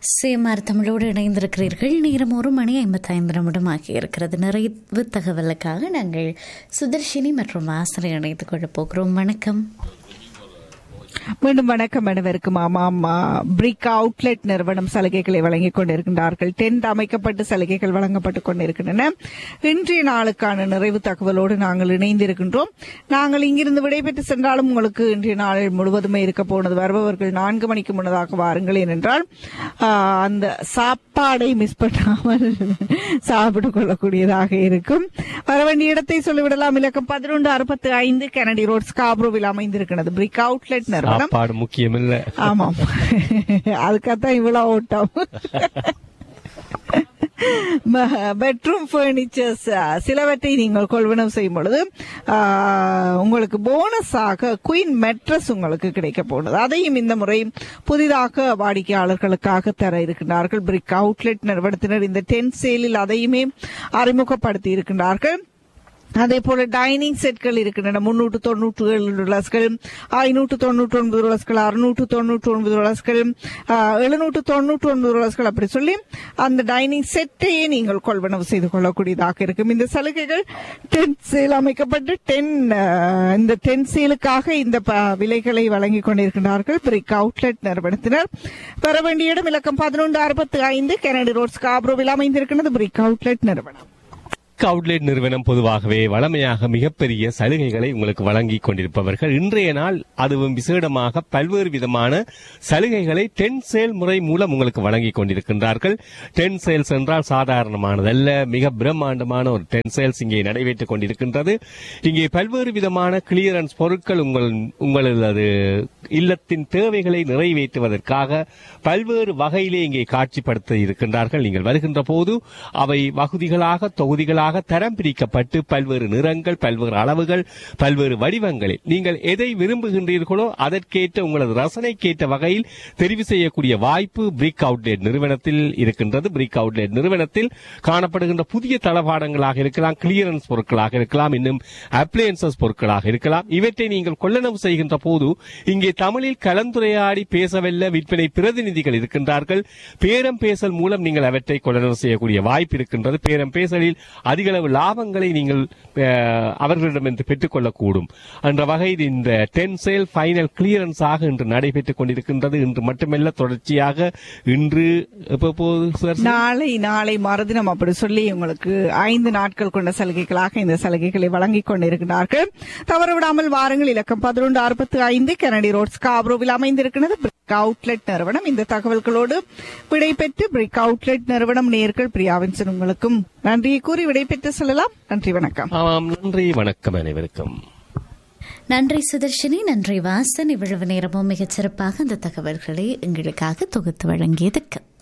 சேமார் தமிழோடு இணைந்திருக்கிறீர்கள் நேரம் ஒரு மணி ஐம்பத்தைந்து நிமிடம் ஆகியிருக்கிறது நிறைவு தகவலுக்காக நாங்கள் சுதர்ஷினி மற்றும் வாசனை இணைத்துக் கொள்ளப் போகிறோம் வணக்கம் மீண்டும் வணக்கம் அனைவருக்கும் ஆமாம் பிரிக் அவுட்லெட் நிறுவனம் சலுகைகளை வழங்கிக் கொண்டிருக்கின்றார்கள் டென்ட் அமைக்கப்பட்டு சலுகைகள் வழங்கப்பட்டுக் கொண்டிருக்கின்றன இன்றைய நாளுக்கான நிறைவு தகவலோடு நாங்கள் இணைந்திருக்கின்றோம் நாங்கள் இங்கிருந்து விடைபெற்று சென்றாலும் உங்களுக்கு இன்றைய நாள் முழுவதுமே இருக்க போனது வருபவர்கள் நான்கு மணிக்கு முன்னதாக வாருங்கள் ஏனென்றால் ஆ, அந்த சாப்பாடை மிஸ் பண்ணாமல் சாப்பிட்டுக் கொள்ளக்கூடியதாக இருக்கும் வர வேண்டிய இடத்தை சொல்லிவிடலாம் இலக்கம் பதினொன்று அறுபத்தி ஐந்து கெனடி ரோட் ஸ்காப்ரோவில் அமைந்திருக்கிறது பிரிக் அவுட்லெட் நிறுவனம் சாப்பாடு முக்கியம் இல்ல ஆமாம் அதுக்காகத்தான் இவ்வளவு ஓட்டம் பெட்ரூம் பர்னிச்சர்ஸ் சிலவற்றை நீங்கள் கொள்வனம் செய்யும் பொழுது ஆ, உங்களுக்கு போனஸாக குயின் மெட்ரஸ் உங்களுக்கு கிடைக்க போனது அதையும் இந்த முறை புதிதாக வாடிக்கையாளர்களுக்காக தர இருக்கின்றார்கள் பிரிக் அவுட்லெட் நிறுவனத்தினர் இந்த டென் சேலில் அதையுமே அறிமுகப்படுத்தி இருக்கின்றார்கள் அதே போல டைனிங் செட்கள் இருக்கின்றன முன்னூற்று தொண்ணூற்று ஏழு டாலர்ஸ்கள் ஐநூற்று தொண்ணூற்று ஒன்பது டாலர்ஸ்கள் அறுநூற்று தொண்ணூற்று ஒன்பது டாலர்ஸ்கள் எழுநூற்று தொண்ணூற்று ஒன்பது டாலர்ஸ்கள் அப்படி சொல்லி அந்த டைனிங் செட்டையே நீங்கள் கொள்வனவு செய்து கொள்ளக்கூடியதாக இருக்கும் இந்த சலுகைகள் டென் சேல் அமைக்கப்பட்டு டென் இந்த டென் சேலுக்காக இந்த ப- விலைகளை வழங்கிக் கொண்டிருக்கிறார்கள் பிரிக் அவுட்லெட் நிறுவனத்தினர் பெற வேண்டிய இடம் இலக்கம் பதினொன்று அறுபத்தி ஐந்து கெனடி ரோட் ஸ்காப்ரோவில் அமைந்திருக்கிறது பிரிக் அவுட்லெட் நிறுவனம் அவுட்லெட் நிறுவனம் பொதுவாகவே வளமையாக மிகப்பெரிய சலுகைகளை உங்களுக்கு வழங்கி கொண்டிருப்பவர்கள் இன்றைய நாள் அதுவும் விசேடமாக பல்வேறு விதமான சலுகைகளை டென் சேல் முறை மூலம் உங்களுக்கு வழங்கி கொண்டிருக்கின்றார்கள் டென் சேல்ஸ் என்றால் சாதாரணமானதல்ல மிக பிரம்மாண்டமான ஒரு டென் சேல்ஸ் இங்கே நடைபெற்றுக் கொண்டிருக்கின்றது இங்கே பல்வேறு விதமான கிளியரன்ஸ் பொருட்கள் உங்கள் உங்களது இல்லத்தின் தேவைகளை நிறைவேற்றுவதற்காக பல்வேறு வகையிலே இங்கே காட்சிப்படுத்த இருக்கின்றார்கள் நீங்கள் வருகின்ற போது அவை வகுதிகளாக தொகுதிகளாக தரம் பிரிக்கப்பட்டு பல்வேறு நிறங்கள் பல்வேறு அளவுகள் பல்வேறு வடிவங்களில் நீங்கள் எதை விரும்புகின்றீர்களோ அதற்கேற்ற உங்களது ரசனைக்கேற்ற வகையில் தெரிவு செய்யக்கூடிய வாய்ப்பு பிரிக் அவுட்லெட் நிறுவனத்தில் இருக்கின்றது பிரிக் அவுட்லெட் நிறுவனத்தில் காணப்படுகின்ற புதிய தளபாடங்களாக இருக்கலாம் கிளியரன்ஸ் பொருட்களாக இருக்கலாம் இன்னும் அப்ளையன்சஸ் பொருட்களாக இருக்கலாம் இவற்றை நீங்கள் கொள்ளளவு செய்கின்ற போது இங்கே தமிழில் கலந்துரையாடி பேசவல்ல விற்பனை பிரதிநிதிகள் இருக்கின்றார்கள் பேரம் பேசல் மூலம் நீங்கள் அவற்றை கொள்ளளவு செய்யக்கூடிய வாய்ப்பு இருக்கின்றது பேரம் பேசலில் அதிக அளவு லாபங்களை நீங்கள் அஹ், அவர்களிடமிருந்து பெற்றுக்கொள்ளக்கூடும் என்ற வகையில் இந்த டென் சேல் ஃபைனல் கிளியரன்ஸ் ஆக இன்று நடைபெற்றுக் கொண்டிருக்கின்றது இன்று மட்டுமல்ல தொடர்ச்சியாக இன்று எப்போ போகுது சார் நாளை நாளை மறுதினம் அப்படி சொல்லி உங்களுக்கு ஐந்து நாட்கள் கொண்ட சலுகைகளாக இந்த சலுகைகளை வழங்கிக் கொண்டிருக்கிறார்கள் தவறவிடாமல் வாருங்கள் இலக்கம் பதினொன்று அறுபத்தி ஐந்து கெனடி ரோட் ஸ்காப்ரோவில் அமைந்திருக்கிறது பிரிக் அவுட்லெட் நிறுவனம் இந்த தகவல்களோடு விடைபெற்று பிரிக் அவுட்லெட் நிறுவனம் நேர்கள் பிரியாவின்சன் உங்களுக்கும் நன்றியை கூறி விடைபெற்று செல்லலாம் நன்றி வணக்கம் ஆமாம் நன்றி வணக்கம் அனைவருக்கும் நன்றி சுதர்ஷினி நன்றி வாசன் இவ்வளவு நேரமும் மிகச் சிறப்பாக அந்த தகவல்களை எங்களுக்காக தொகுத்து வழங்கியதுக்கு